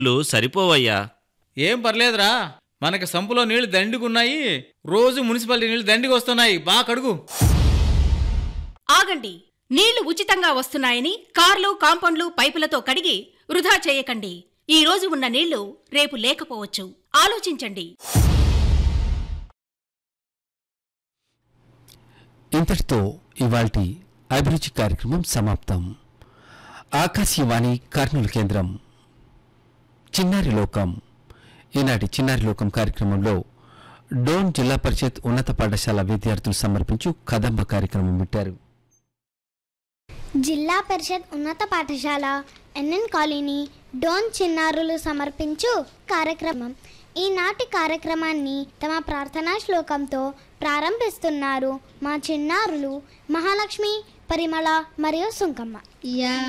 లు సరిపోవయ్యా ఏం పర్లేదురా మనకి సంపులో నీళ్లు దండిగున్నాయి రోజు మున్సిపాలిటీ నీళ్లు దండికి వస్తున్నాయి బాగా కడుగు ఆగండి నీళ్లు ఉచితంగా వస్తున్నాయని కార్లు కాంపౌండ్లు పైపులతో కడిగి వృధా చేయకండి ఈ రోజు ఉన్న నీళ్లు రేపు లేకపోవచ్చు ఆలోచించండి ఇంతటితో ఇవాల్టి అభిరుచి కార్యక్రమం సమాప్తం ఆకాశవాణి కర్నూలు కేంద్రం చిన్నారి లోకం ఈనాటి చిన్నారి లోకం కార్యక్రమంలో డోన్ జిల్లా పరిషత్ ఉన్నత పాఠశాల విద్యార్థులు సమర్పించు కదంబ కార్యక్రమం వింటారు జిల్లా పరిషత్ ఉన్నత పాఠశాల ఎన్ఎన్ కాలనీ డోన్ చిన్నారులు సమర్పించు కార్యక్రమం ఈనాటి కార్యక్రమాన్ని తమ ప్రార్థనా శ్లోకంతో ప్రారంభిస్తున్నారు మా చిన్నారులు మహాలక్ష్మి పరిమళ మరియు సుంకమ్మ యా